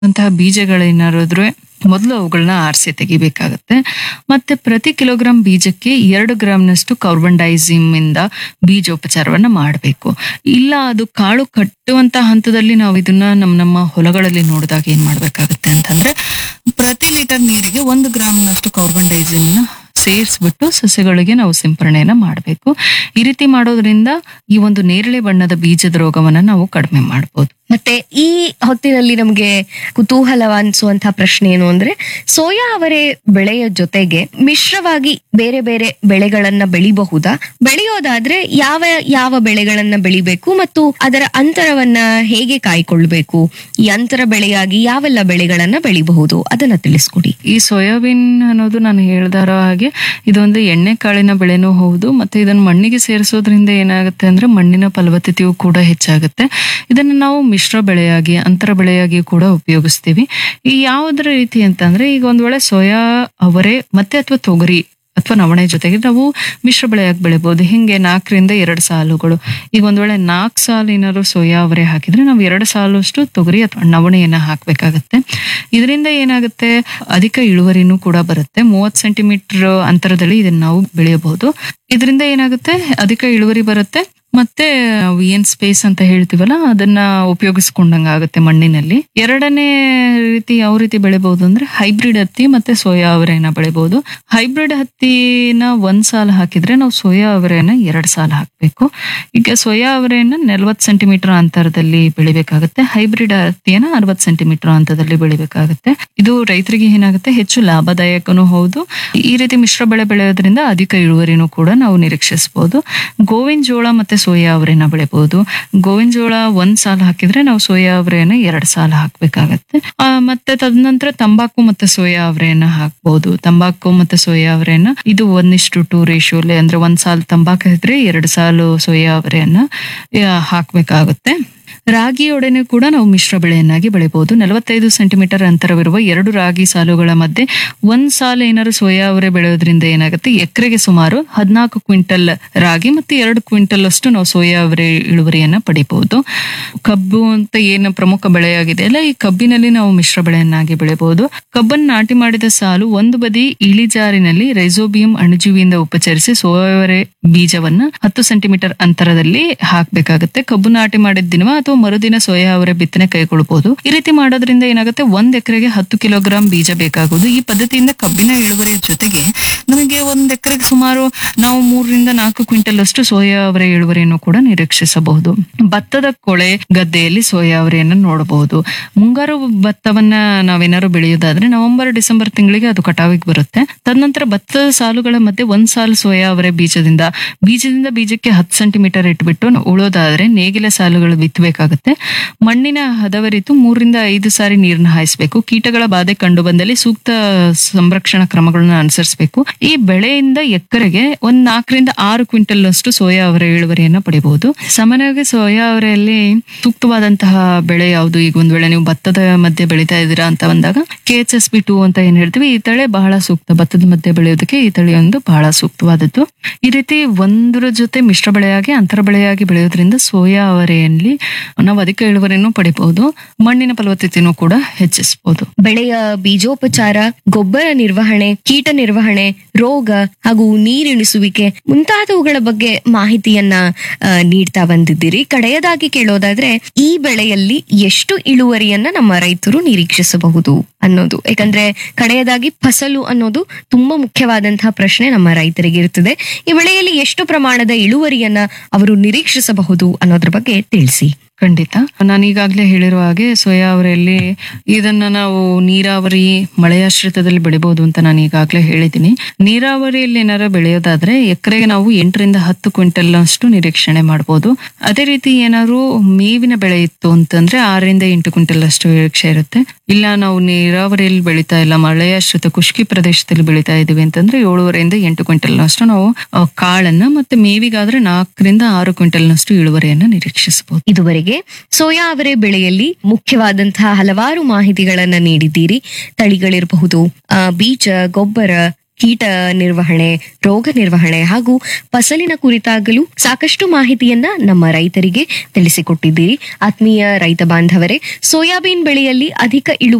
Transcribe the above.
ಅಂತಹ ಬೀಜಗಳೇನಾದ್ರು ಮೊದಲು ಅವುಗಳನ್ನ ಆರಿಸಿ ತೆಗಿಬೇಕಾಗತ್ತೆ ಮತ್ತೆ ಪ್ರತಿ ಕಿಲೋಗ್ರಾಂ ಬೀಜಕ್ಕೆ ಎರಡು ಗ್ರಾಮ್ನಷ್ಟು ಕಾರ್ಬನ್ ಡೈಸಿಮ್ ಇಂದ ಬೀಜೋಪಚಾರವನ್ನ ಮಾಡಬೇಕು ಇಲ್ಲ ಅದು ಕಾಳು ಕಟ್ಟುವಂತ ಹಂತದಲ್ಲಿ ನಾವು ಇದನ್ನ ನಮ್ಮ ನಮ್ಮ ಹೊಲಗಳಲ್ಲಿ ನೋಡಿದಾಗ ಏನ್ ಮಾಡ್ಬೇಕಾಗತ್ತೆ ಅಂತಂದ್ರೆ ಪ್ರತಿ ಲೀಟರ್ ನೀರಿಗೆ ಒಂದು ಗ್ರಾಮ್ನಷ್ಟು ಕಾರ್ಬನ್ ಡೈಸಿಮ್ ನ ಸೇರಿಸ್ಬಿಟ್ಟು ಸಸ್ಯಗಳಿಗೆ ನಾವು ಸಿಂಪರಣೆಯನ್ನ ಮಾಡಬೇಕು ಈ ರೀತಿ ಮಾಡೋದ್ರಿಂದ ಈ ಒಂದು ನೇರಳೆ ಬಣ್ಣದ ಬೀಜದ ರೋಗವನ್ನ ನಾವು ಕಡಿಮೆ ಮಾಡಬಹುದು ಮತ್ತೆ ಈ ಹೊತ್ತಿನಲ್ಲಿ ನಮ್ಗೆ ಕುತೂಹಲ ಅನ್ಸುವಂತಹ ಪ್ರಶ್ನೆ ಏನು ಅಂದ್ರೆ ಸೋಯಾ ಅವರೆ ಬೆಳೆಯ ಜೊತೆಗೆ ಮಿಶ್ರವಾಗಿ ಬೇರೆ ಬೇರೆ ಬೆಳೆಗಳನ್ನ ಬೆಳಿಬಹುದಾ ಬೆಳೆಯೋದಾದ್ರೆ ಯಾವ ಯಾವ ಬೆಳೆಗಳನ್ನ ಬೆಳಿಬೇಕು ಮತ್ತು ಅದರ ಅಂತರವನ್ನ ಹೇಗೆ ಕಾಯ್ಕೊಳ್ಬೇಕು ಈ ಅಂತರ ಬೆಳೆಯಾಗಿ ಯಾವೆಲ್ಲ ಬೆಳೆಗಳನ್ನ ಬೆಳಿಬಹುದು ಅದನ್ನ ತಿಳಿಸ್ಕೊಡಿ ಈ ಸೋಯಾಬೀನ್ ಅನ್ನೋದು ನಾನು ಹೇಳ್ದಾರ ಹಾಗೆ ಇದೊಂದು ಎಣ್ಣೆ ಕಾಳಿನ ಬೆಳೆನೂ ಹೌದು ಮತ್ತೆ ಇದನ್ನ ಮಣ್ಣಿಗೆ ಸೇರಿಸೋದ್ರಿಂದ ಏನಾಗುತ್ತೆ ಅಂದ್ರೆ ಮಣ್ಣಿನ ಫಲವತ್ತತೆಯೂ ಕೂಡ ಹೆಚ್ಚಾಗುತ್ತೆ ಇದನ್ನ ನಾವು ಮಿಶ್ರ ಬೆಳೆಯಾಗಿ ಅಂತರ ಬೆಳೆಯಾಗಿ ಕೂಡ ಉಪಯೋಗಿಸ್ತೀವಿ ಈ ಯಾವುದರ ರೀತಿ ಅಂತಂದ್ರೆ ಈಗ ಒಂದ್ ವೇಳೆ ಸೋಯಾ ಅವರೆ ಮತ್ತೆ ಅಥವಾ ತೊಗರಿ ಅಥವಾ ನವಣೆ ಜೊತೆಗೆ ನಾವು ಮಿಶ್ರ ಬೆಳೆಯಾಗಿ ಬೆಳಿಬಹುದು ಹಿಂಗೆ ನಾಲ್ಕರಿಂದ ಎರಡು ಸಾಲುಗಳು ಈಗ ಒಂದ್ ವೇಳೆ ನಾಲ್ಕು ಸಾಲು ಏನಾದ್ರು ಸೋಯಾ ಅವರೆ ಹಾಕಿದ್ರೆ ನಾವು ಎರಡು ಸಾಲು ಅಷ್ಟು ತೊಗರಿ ಅಥವಾ ನವಣೆಯನ್ನ ಹಾಕ್ಬೇಕಾಗತ್ತೆ ಇದರಿಂದ ಏನಾಗುತ್ತೆ ಅಧಿಕ ಇಳುವರಿನೂ ಕೂಡ ಬರುತ್ತೆ ಮೂವತ್ ಸೆಂಟಿಮೀಟರ್ ಅಂತರದಲ್ಲಿ ಇದನ್ನ ನಾವು ಬೆಳೆಯಬಹುದು ಇದರಿಂದ ಏನಾಗುತ್ತೆ ಅಧಿಕ ಇಳುವರಿ ಬರುತ್ತೆ ಮತ್ತೆ ನಾವು ಏನ್ ಸ್ಪೇಸ್ ಅಂತ ಹೇಳ್ತೀವಲ್ಲ ಅದನ್ನ ಉಪಯೋಗಿಸ್ಕೊಂಡಂಗ ಆಗುತ್ತೆ ಮಣ್ಣಿನಲ್ಲಿ ಎರಡನೇ ರೀತಿ ಯಾವ ರೀತಿ ಬೆಳಿಬಹುದು ಅಂದ್ರೆ ಹೈಬ್ರಿಡ್ ಹತ್ತಿ ಮತ್ತೆ ಸೋಯಾ ಅವರೆನ ಬೆಳಿಬಹುದು ಹೈಬ್ರಿಡ್ ಹತ್ತಿನ ಒಂದ್ ಸಾಲ ಹಾಕಿದ್ರೆ ನಾವು ಸೋಯಾ ಅವರೆನ ಎರಡ್ ಸಾಲ ಹಾಕ್ಬೇಕು ಈಗ ಸೋಯಾ ಅವರೆನ ನಲ್ವತ್ ಸೆಂಟಿಮೀಟರ್ ಅಂತರದಲ್ಲಿ ಬೆಳಿಬೇಕಾಗುತ್ತೆ ಹೈಬ್ರಿಡ್ ಹತ್ತಿಯನ್ನ ಅರವತ್ ಸೆಂಟಿಮೀಟರ್ ಅಂತರದಲ್ಲಿ ಬೆಳಿಬೇಕಾಗುತ್ತೆ ಇದು ರೈತರಿಗೆ ಏನಾಗುತ್ತೆ ಹೆಚ್ಚು ಲಾಭದಾಯಕನೂ ಹೌದು ಈ ರೀತಿ ಮಿಶ್ರ ಬೆಳೆ ಬೆಳೆಯೋದ್ರಿಂದ ಅಧಿಕ ಇಳುವರಿನೂ ಕೂಡ ನಾವು ನಿರೀಕ್ಷಿಸಬಹುದು ಗೋವಿನ ಜೋಳ ಮತ್ತೆ ಸೋಯಾ ಅವರೆನ ಬೆಳಿಬಹುದು ಗೋವಿನ ಜೋಳ ಒಂದ್ ಸಾಲ ಹಾಕಿದ್ರೆ ನಾವು ಸೋಯಾ ಅವರೆನ ಎರಡ್ ಸಾಲ ಹಾಕ್ಬೇಕಾಗತ್ತೆ ಆ, ಮತ್ತೆ ತದನಂತರ ತಂಬಾಕು ಮತ್ತೆ ಸೋಯಾ ಅವರೆನ ಹಾಕ್ಬಹುದು ತಂಬಾಕು ಮತ್ತೆ ಸೋಯಾ ಅವರೆನ ಇದು ಒಂದಿಷ್ಟು ಟು ರೇಷಿಯೋಲೆ ಅಂದ್ರೆ ಒಂದ್ ಸಾಲು ತಂಬಾಕು ಇದ್ರೆ ಎರಡು ಸಾಲು ಸೋಯಾ ಅವರೆಯನ್ನ ಆ, ಹಾಕ್ಬೇಕಾಗುತ್ತೆ ರಾಗಿಯೊಡನೆ ಕೂಡ ನಾವು ಮಿಶ್ರ ಬೆಳೆಯನ್ನಾಗಿ ಬೆಳಿಬಹುದು ನಲವತ್ತೈದು ಸೆಂಟಿಮೀಟರ್ ಅಂತರವಿರುವ ಎರಡು ರಾಗಿ ಸಾಲುಗಳ ಮಧ್ಯೆ ಒಂದ್ ಸಾಲು ಏನಾದ್ರು ಸೋಯಾ ಅವರೆ ಬೆಳೆಯೋದ್ರಿಂದ ಏನಾಗುತ್ತೆ ಎಕರೆಗೆ ಸುಮಾರು ಹದಿನಾಲ್ಕು ಕ್ವಿಂಟಲ್ ರಾಗಿ ಮತ್ತೆ ಎರಡು ಕ್ವಿಂಟಲ್ ಅಷ್ಟು ನಾವು ಸೋಯಾ ಅವರೆ ಇಳುವರಿಯನ್ನ ಪಡಿಬಹುದು ಕಬ್ಬು ಅಂತ ಏನು ಪ್ರಮುಖ ಬೆಳೆಯಾಗಿದೆ ಅಲ್ಲ ಈ ಕಬ್ಬಿನಲ್ಲಿ ನಾವು ಮಿಶ್ರ ಬೆಳೆಯನ್ನಾಗಿ ಬೆಳೆಯಬಹುದು ಕಬ್ಬನ್ನು ನಾಟಿ ಮಾಡಿದ ಸಾಲು ಒಂದು ಬದಿ ಇಳಿಜಾರಿನಲ್ಲಿ ರೈಸೋಬಿಯಂ ಅಣುಜೀವಿಯಿಂದ ಉಪಚರಿಸಿ ಸೋಯಾವರೆ ಬೀಜವನ್ನ ಹತ್ತು ಸೆಂಟಿಮೀಟರ್ ಅಂತರದಲ್ಲಿ ಹಾಕ್ಬೇಕಾಗುತ್ತೆ ಕಬ್ಬು ನಾಟಿ ಮಾಡಿದ ದಿನ ಅಥವಾ ಮರುದಿನ ಸೋಯಾ ಅವರೆ ಬಿತ್ತನೆ ಕೈಗೊಳ್ಳಬಹುದು ಈ ರೀತಿ ಮಾಡೋದ್ರಿಂದ ಏನಾಗುತ್ತೆ ಒಂದ್ ಎಕರೆಗೆ ಹತ್ತು ಕಿಲೋಗ್ರಾಂ ಬೀಜ ಬೇಕಾಗುವುದು ಈ ಪದ್ಧತಿಯಿಂದ ಕಬ್ಬಿನ ಇಳುವರಿಯ ಜೊತೆಗೆ ನಮಗೆ ಒಂದ್ ಎಕರೆಗೆ ಸುಮಾರು ನಾವು ಮೂರರಿಂದ ನಾಲ್ಕು ಕ್ವಿಂಟಲ್ ಅಷ್ಟು ಸೋಯಾ ಅವರೆ ಇಳುವರಿಯನ್ನು ಕೂಡ ನಿರೀಕ್ಷಿಸಬಹುದು ಭತ್ತದ ಕೊಳೆ ಗದ್ದೆಯಲ್ಲಿ ಸೋಯಾ ಅವರೆಯನ್ನು ನೋಡಬಹುದು ಮುಂಗಾರು ಭತ್ತವನ್ನ ನಾವೇನಾದ್ರು ಬೆಳೆಯೋದಾದ್ರೆ ನವೆಂಬರ್ ಡಿಸೆಂಬರ್ ತಿಂಗಳಿಗೆ ಅದು ಕಟಾವಿಗೆ ಬರುತ್ತೆ ತದನಂತರ ಭತ್ತದ ಸಾಲುಗಳ ಮಧ್ಯೆ ಒಂದ್ ಸಾಲು ಸೋಯಾ ಅವರೆ ಬೀಜದಿಂದ ಬೀಜದಿಂದ ಬೀಜಕ್ಕೆ ಹತ್ತು ಸೆಂಟಿಮೀಟರ್ ಇಟ್ಬಿಟ್ಟು ಉಳೋದಾದ್ರೆ ನೇಗಿಲ ಸಾಲುಗಳು ಬಿತ್ತಬೇಕಾಗುತ್ತೆ ಮಣ್ಣಿನ ಹದವರಿತು ಮೂರರಿಂದ ಐದು ಸಾರಿ ನೀರನ್ನ ಹಾಯಿಸಬೇಕು ಕೀಟಗಳ ಬಾಧೆ ಕಂಡು ಬಂದಲ್ಲಿ ಸೂಕ್ತ ಸಂರಕ್ಷಣಾ ಕ್ರಮಗಳನ್ನ ಅನುಸರಿಸಬೇಕು ಈ ಬೆಳೆಯಿಂದ ಎಕರೆಗೆ ಒಂದ್ ನಾಲ್ಕರಿಂದ ಆರು ಕ್ವಿಂಟಲ್ ಅಷ್ಟು ಸೋಯಾ ಅವರೆ ಇಳುವರಿಯನ್ನ ಪಡಿಬಹುದು ಸಾಮಾನ್ಯವಾಗಿ ಸೋಯಾ ಅವರೆಯಲ್ಲಿ ಸೂಕ್ತವಾದಂತಹ ಬೆಳೆ ಯಾವುದು ಈಗ ಒಂದ್ ವೇಳೆ ನೀವು ಭತ್ತದ ಮಧ್ಯೆ ಬೆಳೀತಾ ಇದ್ದೀರಾ ಅಂತ ಬಂದಾಗ K H S B two ಅಂತ ಏನ್ ಹೇಳ್ತೀವಿ ಈ ತಳೆ ಬಹಳ ಸೂಕ್ತ ಭತ್ತದ ಮಧ್ಯೆ ಬೆಳೆಯೋದಕ್ಕೆ ಈ ತಳಿ ಒಂದು ಬಹಳ ಸೂಕ್ತವಾದದ್ದು ಈ ರೀತಿ ಒಂದರ ಜೊತೆ ಮಿಶ್ರ ಬೆಳೆಯಾಗಿ ಅಂತರ ಬೆಳೆಯಾಗಿ ಬೆಳೆಯೋದ್ರಿಂದ ಸೋಯಾ ಅವರೆಯಲ್ಲಿ ನಾವು ಅಧಿಕ ಇಳುವರಿಯನ್ನು ಪಡಿಬಹುದು ಮಣ್ಣಿನ ಫಲವತ್ತತೆಯನ್ನು ಕೂಡ ಹೆಚ್ಚಿಸಬಹುದು ಬೆಳೆಯ ಬೀಜೋಪಚಾರ ಗೊಬ್ಬರ ನಿರ್ವಹಣೆ ಕೀಟ ನಿರ್ವಹಣೆ ರೋಗ ಹಾಗೂ ನೀರಿಣಿಸುವಿಕೆ ಮುಂತಾದವುಗಳ ಬಗ್ಗೆ ಮಾಹಿತಿಯನ್ನ ಆ, ನೀಡ್ತಾ ಬಂದಿದ್ದೀರಿ ಕಡೆಯದಾಗಿ ಕೇಳೋದಾದ್ರೆ ಈ ಬೆಳೆಯಲ್ಲಿ ಎಷ್ಟು ಇಳುವರಿಯನ್ನ ನಮ್ಮ ರೈತರು ನಿರೀಕ್ಷಿಸಬಹುದು ಅನ್ನೋದು ಯಾಕಂದ್ರೆ ಕಡೆಯದಾಗಿ ಫಸಲು ಅನ್ನೋದು ತುಂಬಾ ಮುಖ್ಯವಾದಂತಹ ಪ್ರಶ್ನೆ ನಮ್ಮ ರೈತರಿಗೆ ಇರ್ತದೆ ಈ ಬೆಳೆಯಲ್ಲಿ ಎಷ್ಟು ಪ್ರಮಾಣದ ಇಳುವರಿಯನ್ನ ಅವರು ನಿರೀಕ್ಷಿಸಬಹುದು ಅನ್ನೋದ್ರ ಬಗ್ಗೆ ತಿಳಿಸಿ ಖಂಡಿತ ನಾನು ಈಗಾಗಲೇ ಹೇಳಿರುವ ಹಾಗೆ ಸೋಯಾ ಅವರೆಯಲ್ಲಿ ಇದನ್ನ ನಾವು ನೀರಾವರಿ ಮಳೆಯಾಶ್ರಿತದಲ್ಲಿ ಬೆಳಿಬಹುದು ಅಂತ ನಾನು ಈಗಾಗಲೇ ಹೇಳಿದ್ದೀನಿ ನೀರಾವರಿಯಲ್ಲಿ ಏನಾರ ಬೆಳೆಯೋದಾದ್ರೆ ಎಕರೆಗೆ ನಾವು ಎಂಟರಿಂದ ಹತ್ತು ಕ್ವಿಂಟಲ್ ಅಷ್ಟು ನಿರೀಕ್ಷಣೆ ಮಾಡಬಹುದು ಅದೇ ರೀತಿ ಏನಾದ್ರು ಮೇವಿನ ಬೆಳೆ ಇತ್ತು ಅಂತಂದ್ರೆ ಆರರಿಂದ ಎಂಟು ಕ್ವಿಂಟಲ್ ಅಷ್ಟು ನಿರೀಕ್ಷೆ ಇರುತ್ತೆ ಇಲ್ಲ ನಾವು ನೀರಾವರಿಯಲ್ಲಿ ಬೆಳೀತಾ ಇಲ್ಲ ಮಳೆಯಾಶ್ರಿತ ಖುಷ್ಕಿ ಪ್ರದೇಶದಲ್ಲಿ ಬೆಳೀತಾ ಇದೀವಿ ಅಂತಂದ್ರೆ ಏಳುವರೆಯಿಂದ ಎಂಟು ಕ್ವಿಂಟಲ್ ಅಷ್ಟು ನಾವು ಆ, ಕಾಳನ್ನ ಮತ್ತೆ ಮೇವಿಗಾದ್ರೆ ನಾಲ್ಕರಿಂದ ಆರು ಕ್ವಿಂಟಲ್ ನಷ್ಟು ಇಳುವರಿಯನ್ನ ನಿರೀಕ್ಷಿಸಬಹುದು ಇದುವರೆಗೆ ಸೋಯಾ ಅವರೆ ಬೆಳೆಯಲ್ಲಿ ಮುಖ್ಯವಾದಂತಹ ಹಲವಾರು ಮಾಹಿತಿಗಳನ್ನ ನೀಡಿದ್ದೀರಿ ತಳಿಗಳಿರಬಹುದು ಆ, ಬೀಜ ಗೊಬ್ಬರ ಕೀಟ ನಿರ್ವಹಣೆ ರೋಗ ನಿರ್ವಹಣೆ ಹಾಗೂ ಫಸಲಿನ ಕುರಿತಾಗಲು ಸಾಕಷ್ಟು ಮಾಹಿತಿಯನ್ನ ನಮ್ಮ ರೈತರಿಗೆ ತಿಳಿಸಿಕೊಟ್ಟಿದ್ದೀರಿ ಆತ್ಮೀಯ ರೈತ ಬಾಂಧವರೇ ಸೋಯಾಬೀನ್ ಬೆಳೆಯಲ್ಲಿ ಅಧಿಕ ಇಳುವರಿ